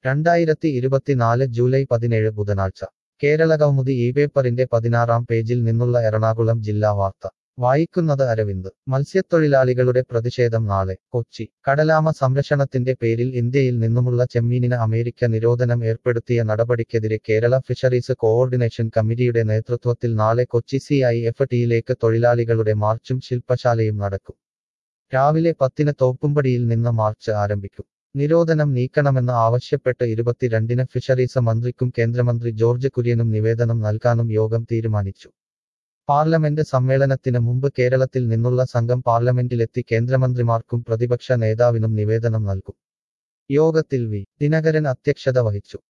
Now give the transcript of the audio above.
രണ്ടായിരത്തി ഇരുപത്തിനാല് ജൂലൈ പതിനേഴ് ബുധനാഴ്ച കേരളകൗമുദി ഈ പേപ്പറിന്റെ പതിനാറാം പേജിൽ നിന്നുള്ള എറണാകുളം ജില്ലാ വാർത്ത വായിക്കുന്നത് അരവിന്ദ് മത്സ്യത്തൊഴിലാളികളുടെ പ്രതിഷേധം നാളെ കൊച്ചി കടലാമ സംരക്ഷണത്തിന്റെ പേരിൽ ഇന്ത്യയിൽ നിന്നുമുള്ള ചെമ്മീനിന് അമേരിക്ക നിരോധനം ഏർപ്പെടുത്തിയ നടപടിക്കെതിരെ കേരള ഫിഷറീസ് കോഓർഡിനേഷൻ കമ്മിറ്റിയുടെ നേതൃത്വത്തിൽ നാളെ കൊച്ചി സി ഐ എഫ് ടിയിലേക്ക് തൊഴിലാളികളുടെ മാർച്ചും ശില്പശാലയും നടക്കും രാവിലെ പത്തിന് തോപ്പുംപടിയിൽ നിന്ന് മാർച്ച് ആരംഭിക്കും നിരോധനം നീക്കണമെന്ന് ആവശ്യപ്പെട്ട് ഇരുപത്തിരണ്ടിന് ഫിഷറീസ് മന്ത്രിക്കും കേന്ദ്രമന്ത്രി ജോർജ് കുര്യനും നിവേദനം നൽകാനും യോഗം തീരുമാനിച്ചു പാർലമെന്റ് സമ്മേളനത്തിന് മുമ്പ് കേരളത്തിൽ നിന്നുള്ള സംഘം പാർലമെന്റിലെത്തി കേന്ദ്രമന്ത്രിമാർക്കും പ്രതിപക്ഷ നേതാവിനും നിവേദനം നൽകും യോഗത്തിൽ വി ദിനകരൻ അധ്യക്ഷത വഹിച്ചു